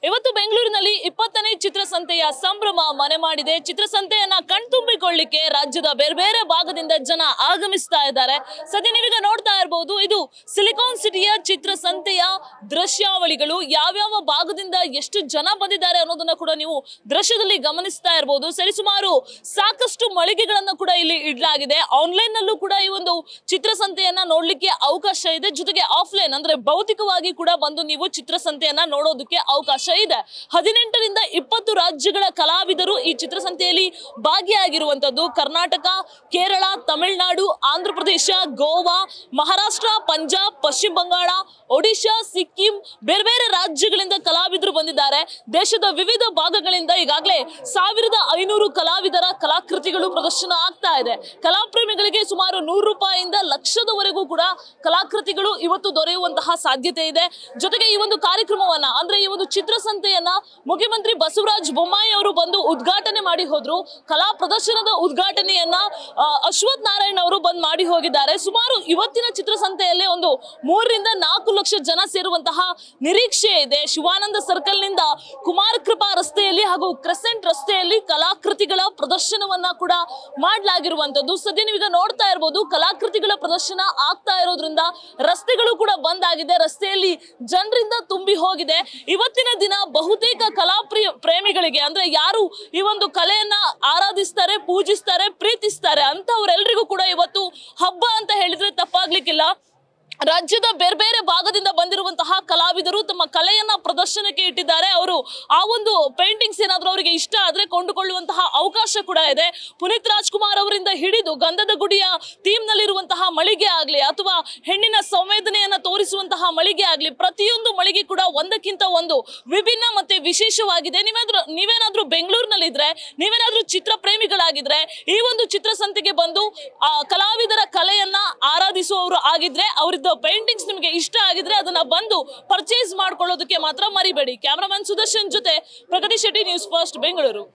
ಇವತ್ತು ಬೆಂಗಳೂರಿನಲ್ಲಿ ಇಪ್ಪತ್ತನೇ ಚಿತ್ರಸಂತೆಯ ಸಂಭ್ರಮ ಮನೆ ಮಾಡಿದೆ ಚಿತ್ರಸಂತೆಯನ್ನ ಕಣ್ತುಂಬಿಕೊಳ್ಳಿಕ್ಕೆ ರಾಜ್ಯದ ಬೇರೆ ಬೇರೆ ಭಾಗದಿಂದ ಜನ ಆಗಮಿಸ್ತಾ ಇದ್ದಾರೆ ಸದ್ಯ ನೀವೀಗ ನೋಡ್ತಾ ಇರಬಹುದು ಇದು ಸಿಲಿಕಾನ್ ಸಿಟಿಯ ಚಿತ್ರಸಂತೆಯ ದೃಶ್ಯಾವಳಿಗಳು ಯಾವ್ಯಾವ ಭಾಗದಿಂದ ಎಷ್ಟು ಜನ ಬಂದಿದ್ದಾರೆ ಅನ್ನೋದನ್ನ ಕೂಡ ನೀವು ದೃಶ್ಯದಲ್ಲಿ ಗಮನಿಸ್ತಾ ಇರಬಹುದು ಸರಿಸುಮಾರು ಸಾಕಷ್ಟು ಮಳಿಗೆಗಳನ್ನ ಕೂಡ ಇಲ್ಲಿ ಇಡಲಾಗಿದೆ ಆನ್ಲೈನ್ ನಲ್ಲೂ ಕೂಡ ಈ ಒಂದು ಚಿತ್ರಸಂತೆಯನ್ನ ನೋಡ್ಲಿಕ್ಕೆ ಅವಕಾಶ ಇದೆ ಜೊತೆಗೆ ಆಫ್ಲೈನ್ ಅಂದ್ರೆ ಭೌತಿಕವಾಗಿ ಕೂಡ ಬಂದು ನೀವು ಚಿತ್ರಸಂತೆಯನ್ನ ನೋಡೋದಕ್ಕೆ ಅವಕಾಶ ಇದೆ ಹದಿನೆಂಟರಿಂದ ಇಪ್ಪತ್ತು ರಾಜ್ಯಗಳ ಕಲಾವಿದರು ಈ ಚಿತ್ರಸಂತೆಯಲ್ಲಿ ಭಾಗಿಯಾಗಿರುವಂತದ್ದು ಕರ್ನಾಟಕ ಕೇರಳ ತಮಿಳುನಾಡು ಆಂಧ್ರ ಪ್ರದೇಶ ಗೋವಾ ಮಹಾರಾಷ್ಟ್ರ ಪಂಜಾಬ್ ಪಶ್ಚಿಮ ಬಂಗಾಳ ಒಡಿಶಾ ಸಿಕ್ಕಿಂ ಬೇರೆ ಬೇರೆ ರಾಜ್ಯಗಳಿಂದ ಕಲಾವಿದರು ಬಂದಿದ್ದಾರೆ ದೇಶದ ವಿವಿಧ ಭಾಗಗಳಿಂದ ಈಗಾಗಲೇ ಸಾವಿರದ ಐನೂರು ಕಲಾವಿದರ ಕಲಾಕೃತಿಗಳು ಪ್ರದರ್ಶನ ಆಗ್ತಾ ಇದೆ ಕಲಾಪ್ರೇಮಿಗಳಿಗೆ ಸುಮಾರು ನೂರು ರೂಪಾಯಿಯಿಂದ ಲಕ್ಷದವರೆಗೂ ಕೂಡ ಕಲಾಕೃತಿಗಳು ಇವತ್ತು ದೊರೆಯುವಂತಹ ಸಾಧ್ಯತೆ ಇದೆ ಜೊತೆಗೆ ಈ ಒಂದು ಕಾರ್ಯಕ್ರಮವನ್ನ ಅಂದ್ರೆ ಈ ಒಂದು ಚಿತ್ರಸಂತೆಯನ್ನ ಮುಖ್ಯಮಂತ್ರಿ ಬಸವರಾಜ ಬೊಮ್ಮಾಯಿ ಅವರು ಬಂದು ಉದ್ಘಾಟನೆ ಮಾಡಿ ಹೋದ್ರು ಕಲಾ ಪ್ರದರ್ಶನದ ಉದ್ಘಾಟನೆಯನ್ನ ಆ, ಅಶ್ವಥ್ ನಾರಾಯಣ್ ಅವರು ಬಂದ್ ಮಾಡಿ ಹೋಗಿದ್ದಾರೆ ಸುಮಾರು ಇವತ್ತಿನ ಚಿತ್ರಸಂತೆಯಲ್ಲಿ ಒಂದು ಮೂರರಿಂದ ನಾಲ್ಕು ಲಕ್ಷ ಜನ ಸೇರುವಂತಹ ನಿರೀಕ್ಷೆ ಇದೆ ಶಿವಾನಂದ ಸರ್ಕಲ್ ನಿಂದ ಕುಮಾರ್ ಕೃಪಾ ರಸ್ತೆಯಲ್ಲಿ ಹಾಗೂ ಕ್ರೆಸೆಂಟ್ ರಸ್ತೆಯಲ್ಲಿ ಕಲಾಕೃತಿಗಳ ಪ್ರದರ್ಶನವನ್ನ ಕೂಡ ಮಾಡಲಾಗಿರುವಂತದ್ದು ಸದ್ಯ ನೀವೀಗ ನೋಡ್ತಾ ಇರಬಹುದು ಕಲಾಕೃತಿಗಳ ಪ್ರದರ್ಶನ ಆಗ್ತಾ ಇರೋದ್ರಿಂದ ರಸ್ತೆಗಳು ಕೂಡ ಬಂದ್ ಆಗಿದೆ ರಸ್ತೆಯಲ್ಲಿ ಜನರಿಂದ ತುಂಬಿ ಹೋಗಿದೆ ಇವತ್ತಿನ ದಿನ ಬಹುತೇಕ ಕಲಾ ಪ್ರಿಯ ಪ್ರೇಮಿಗಳಿಗೆ ಅಂದ್ರೆ ಯಾರು ಈ ಒಂದು ಕಲೆಯನ್ನ ಆರಾಧಿಸ್ತಾರೆ ಪೂಜಿಸ್ತಾರೆ ಪ್ರೀತಿಸ್ತಾರೆ ಅಂತವರೆಲ್ಲರಿಗೂ ಕೂಡ ಇವತ್ತು ಹಬ್ಬ ಅಂತ ಹೇಳಿದ್ರೆ ತಪ್ಪಾಗ್ಲಿಕ್ಕಿಲ್ಲ ರಾಜ್ಯದ ಬೇರೆ ಬೇರೆ ಭಾಗದಿಂದ ಬಂದಿರುವಂತಹ ಕಲಾವಿದರು ತಮ್ಮ ಕಲೆಯನ್ನ ಪ್ರದರ್ಶನಕ್ಕೆ ಇಟ್ಟಿದ್ದಾರೆ ಅವರು ಆ ಒಂದು ಪೇಂಟಿಂಗ್ಸ್ ಏನಾದ್ರೂ ಅವರಿಗೆ ಇಷ್ಟ ಆದ್ರೆ ಕೊಂಡುಕೊಳ್ಳುವಂತಹ ಅವಕಾಶ ಕೂಡ ಇದೆ ಪುನೀತ್ ರಾಜ್ಕುಮಾರ್ ಅವರಿಂದ ಹಿಡಿದು ಗಂಧದ ಗುಡಿಯ ಥೀಮ್ ನಲ್ಲಿರುವಂತಹ ಮಳಿಗೆ ಆಗ್ಲಿ ಅಥವಾ ಹೆಣ್ಣಿನ ಸಂವೇದನೆಯನ್ನ ತೋರಿಸುವಂತಹ ಮಳಿಗೆ ಆಗ್ಲಿ ಪ್ರತಿಯೊಂದು ಮಳಿಗೆ ಕೂಡ ಒಂದಕ್ಕಿಂತ ಒಂದು ವಿಭಿನ್ನ ಮತ್ತೆ ವಿಶೇಷವಾಗಿದೆ ನೀವೇನಾದ್ರೂ ನೀವೇನಾದ್ರೂ ಬೆಂಗಳೂರಿನಲ್ಲಿದ್ರೆ ನೀವೇನಾದ್ರೂ ಚಿತ್ರ ಪ್ರೇಮಿಗಳಾಗಿದ್ರೆ ಈ ಒಂದು ಚಿತ್ರಸಂತೆಗೆ ಬಂದು ಆ ಕಲಾವಿದರ ಕಲೆಯನ್ನ ಆರಾಧಿಸುವವರು ಆಗಿದ್ರೆ ಅವರಿದ್ದ ಪೇಂಟಿಂಗ್ಸ್ ನಿಮಗೆ ಇಷ್ಟ ಆಗಿದ್ರೆ ಅದನ್ನ ಬಂದು ಪರ್ಚೇಸ್ ಮಾಡ್ಕೊಳ್ಳೋದಕ್ಕೆ ಮಾತ್ರ ಮರಿಬೇಡಿ ಕ್ಯಾಮರಾಮನ್ ಸುದರ್ಶನ್ ಜೊತೆ ಪ್ರಗತಿ ಶೆಟ್ಟಿ ನ್ಯೂಸ್ ಫಸ್ಟ್ ಬೆಂಗಳೂರು